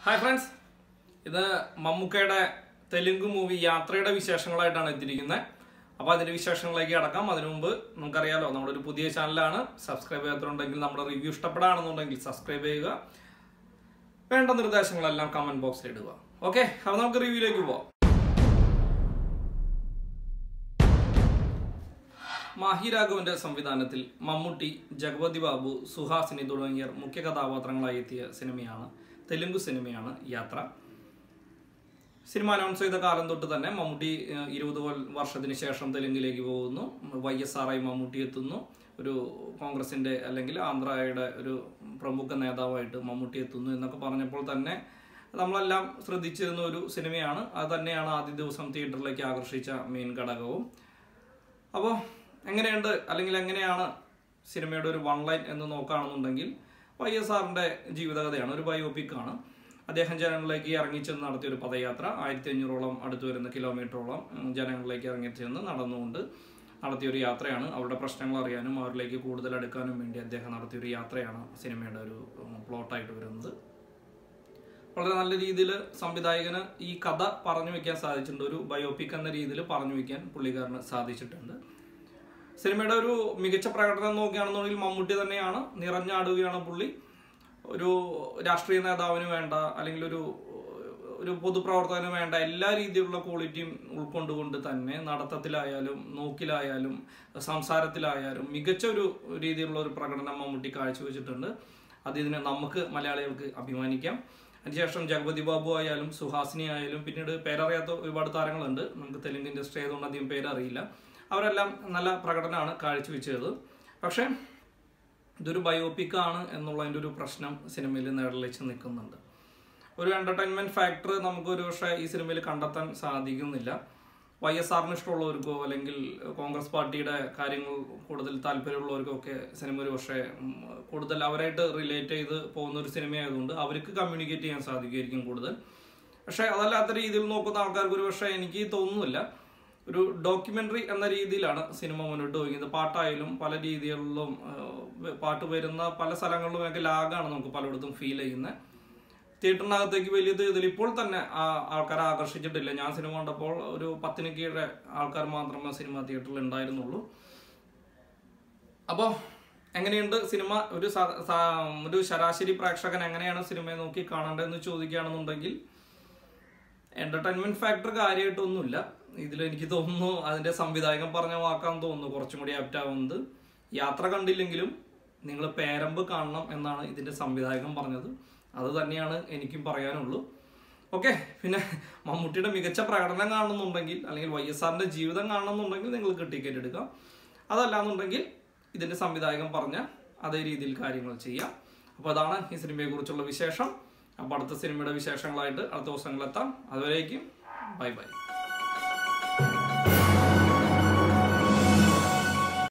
hi friends ഇത് മമ്മൂക്കയുടെ Telugu movie യാത്രയുടെ വിശേഷങ്ങളായിട്ടാണ് എത്തിയിരിക്കുന്നത് അപ്പോൾ അതിന്റെ വിശേഷങ്ങളിലേക്ക് കടക്കാം അതിനു മുമ്പ് നമുക്കറിയാലോ നമ്മുടെ ഒരു പുതിയ ചാനലാണ് സബ്സ്ക്രൈബ് ചെയ്യാത്തതുണ്ടെങ്കിൽ നമ്മുടെ റിവ്യൂ ഇഷ്ടപ്പെടാണെന്നുണ്ടെങ്കിൽ സബ്സ്ക്രൈബ് ചെയ്യുക വേണ്ട നിർദ്ദേശങ്ങളെല്ലാം കമന്റ് ബോക്സിൽ ഇടുക ഓക്കെ അപ്പോൾ നമുക്ക് റിവ്യൂയിലേക്ക് പോവാം മാഹി രാഘവന്റെ സംവിധാനത്തിൽ മമ്മൂട്ടി ജഗപതി ബാബു സുഹാസിനി തുടങ്ങിയവർ മുഖ്യ കഥാപാത്രങ്ങളായി എത്തിയ സിനിമയാണ് തെലുങ്ക് സിനിമയാണ് യാത്ര സിനിമ അനൗൺസ് ചെയ്ത കാലം തൊട്ട് തന്നെ മമ്മൂട്ടി ഏഹ്, ഇരുപത് കൊൽ- വർഷത്തിന് ശേഷം തെലുങ്കിലേക്ക് പോകുന്നു വൈ എസ് ആർ ഐ മമ്മൂട്ടി എത്തുന്നു ഒരു കോൺഗ്രസിന്റെ അല്ലെങ്കിൽ ആന്ധ്രയുടെ ഒരു പ്രമുഖ നേതാവായിട്ട് മമ്മൂട്ടി എത്തുന്നു എന്നൊക്കെ പറഞ്ഞപ്പോൾ തന്നെ നമ്മളെല്ലാം ശ്രദ്ധിച്ചിരുന്ന ഒരു സിനിമയാണ് അത് തന്നെയാണ് ആദ്യ ദിവസം തിയേറ്ററിലേക്ക് ആകർഷിച്ച മെയിൻ ഘടകവും അപ്പോൾ എങ്ങനെയുണ്ട് അല്ലെങ്കിൽ എങ്ങനെയാണ് സിനിമയുടെ ഒരു വൺ ലൈൻ എന്ന് നോക്കുകയാണെന്നുണ്ടെങ്കിൽ വൈ എസ് ആറിന്റെ ജീവിതകഥയാണ് ഒരു ബയോപിക് ആണ് അദ്ദേഹം ജനങ്ങളിലേക്ക് ഇറങ്ങിച്ചെന്ന് നടത്തിയ ഒരു പദയാത്ര ആയിരത്തി അഞ്ഞൂറോളം അടുത്ത് വരുന്ന കിലോമീറ്ററോളം ഉം, ജനങ്ങളിലേക്ക് ഇറങ്ങിച്ചെന്ന് നടന്നുകൊണ്ട് നടത്തിയ ഒരു യാത്രയാണ് അവരുടെ പ്രശ്നങ്ങൾ അറിയാനും അവരിലേക്ക് കൂടുതൽ അടുക്കാനും വേണ്ടി അദ്ദേഹം നടത്തിയ ഒരു യാത്രയാണ് സിനിമയുടെ ഒരു പ്ലോട്ടായിട്ട് വരുന്നത് വളരെ നല്ല രീതിയിൽ സംവിധായകന് ഈ കഥ പറഞ്ഞു വെക്കാൻ സാധിച്ചിട്ടുണ്ട് ഒരു ബയോപിക് എന്ന രീതിയിൽ പറഞ്ഞു വെക്കാൻ പുള്ളിക്കാരന് സാധിച്ചിട്ടുണ്ട് സിനിമയുടെ ഒരു മികച്ച പ്രകടനം നോക്കുകയാണെന്നുണ്ടെങ്കിൽ മമ്മൂട്ടി തന്നെയാണ് നിറഞ്ഞാടുകയാണ് പുള്ളി ഒരു രാഷ്ട്രീയ നേതാവിന് വേണ്ട അല്ലെങ്കിൽ ഒരു ഒരു പൊതുപ്രവർത്തകന് വേണ്ട എല്ലാ രീതിയിലുള്ള ക്വാളിറ്റിയും ഉൾക്കൊണ്ടുകൊണ്ട് തന്നെ നടത്തത്തിലായാലും നോക്കിലായാലും സംസാരത്തിലായാലും മികച്ച ഒരു രീതിയിലുള്ള ഒരു പ്രകടനം മമ്മൂട്ടി കാഴ്ചവെച്ചിട്ടുണ്ട് അത് ഇതിന് നമുക്ക് മലയാളികൾക്ക് അഭിമാനിക്കാം അതിനുശേഷം ജഗപതി ബാബു ആയാലും സുഹാസിനി ആയാലും പിന്നീട് പേരറിയാത്ത ഒരുപാട് താരങ്ങളുണ്ട് നമുക്ക് തെലുങ്ക് ഇൻഡസ്ട്രി ആയതുകൊണ്ട് അധികം പേരറിയില്ല അവരെല്ലാം നല്ല പ്രകടനമാണ് കാഴ്ചവെച്ചത് പക്ഷേ ഇതൊരു ബയോപിക് ആണ് എന്നുള്ളതിൻ്റെ ഒരു പ്രശ്നം സിനിമയിൽ നിഴലിച്ച് നിൽക്കുന്നുണ്ട് ഒരു എന്റർടൈൻമെന്റ് ഫാക്ടർ നമുക്ക് ഒരു പക്ഷേ ഈ സിനിമയിൽ കണ്ടെത്താൻ സാധിക്കുന്നില്ല വൈ എസ് ആറിന് ഇഷ്ടമുള്ളവർക്കോ അല്ലെങ്കിൽ കോൺഗ്രസ് പാർട്ടിയുടെ കാര്യങ്ങൾ കൂടുതൽ താല്പര്യമുള്ളവർക്കോ ഒക്കെ സിനിമ ഒരു പക്ഷേ ഉം, കൂടുതൽ അവരായിട്ട് റിലേറ്റ് ചെയ്ത് പോകുന്ന ഒരു സിനിമയായതുകൊണ്ട് അവർക്ക് കമ്മ്യൂണിക്കേറ്റ് ചെയ്യാൻ സാധിക്കുമായിരിക്കും കൂടുതൽ പക്ഷേ അതല്ലാത്ത രീതിയിൽ നോക്കുന്ന ആൾക്കാർക്ക് ഒരു പക്ഷേ എനിക്ക് തോന്നുന്നില്ല ഒരു ഡോക്യുമെന്ററി എന്ന രീതിയിലാണ് സിനിമ മുന്നോട്ട് പോകുന്നത് പാട്ടായാലും പല രീതികളിലും ആ, പാട്ട് വരുന്ന പല സ്ഥലങ്ങളിലും ഒക്കെ ലാഗാണ് നമുക്ക് പലയിടത്തും ഫീൽ ചെയ്യുന്നത് തിയേറ്ററിനകത്തേക്ക് വലിയ ഇതിൽ ഇപ്പോൾ തന്നെ ആ ആൾക്കാരെ ആകർഷിച്ചിട്ടില്ല ഞാൻ സിനിമ കണ്ടപ്പോൾ ഒരു പത്തിന് കീഴെ ആൾക്കാർ മാത്രമേ സിനിമ തിയേറ്ററിൽ ഉണ്ടായിരുന്നുള്ളൂ അപ്പോൾ എങ്ങനെയുണ്ട് സിനിമ ഒരു സ- സ- ഒരു ശരാശരി പ്രേക്ഷകൻ എങ്ങനെയാണ് സിനിമയെ നോക്കി കാണേണ്ടതെന്ന് ചോദിക്കുകയാണെന്നുണ്ടെങ്കിൽ എന്റർടൈൻമെന്റ് ഫാക്ടർ കാര്യമായിട്ടൊന്നുമില്ല ഇതിൽ എനിക്ക് തോന്നുന്നു അതിന്റെ സംവിധായകൻ പറഞ്ഞ വാക്കാന്ന് തോന്നുന്നു കുറച്ചും കൂടി ആപ്റ്റ് ആവുന്നത് യാത്ര കണ്ടില്ലെങ്കിലും നിങ്ങൾ പേരമ്പ് കാണണം എന്നാണ് ഇതിന്റെ സംവിധായകൻ പറഞ്ഞത് അത് തന്നെയാണ് എനിക്കും പറയാനുള്ളൂ ഓക്കെ പിന്നെ മമ്മൂട്ടിയുടെ മികച്ച പ്രകടനം കാണുന്നുണ്ടെങ്കിൽ അല്ലെങ്കിൽ വൈ എസ് ആറിന്റെ ജീവിതം കാണുന്നുണ്ടെങ്കിൽ നിങ്ങൾക്ക് ടിക്കറ്റ് എടുക്കാം അതല്ലാന്നുണ്ടെങ്കിൽ ഇതിന്റെ സംവിധായകൻ പറഞ്ഞ അതേ രീതിയിൽ കാര്യങ്ങൾ ചെയ്യാം അപ്പോൾ അതാണ് ഈ സിനിമയെ കുറിച്ചുള്ള വിശേഷം അപ്പോൾ അടുത്ത സിനിമയുടെ വിശേഷങ്ങളായിട്ട് അടുത്ത ദിവസങ്ങളെത്താം അതുവരേക്കും ബൈ ബൈ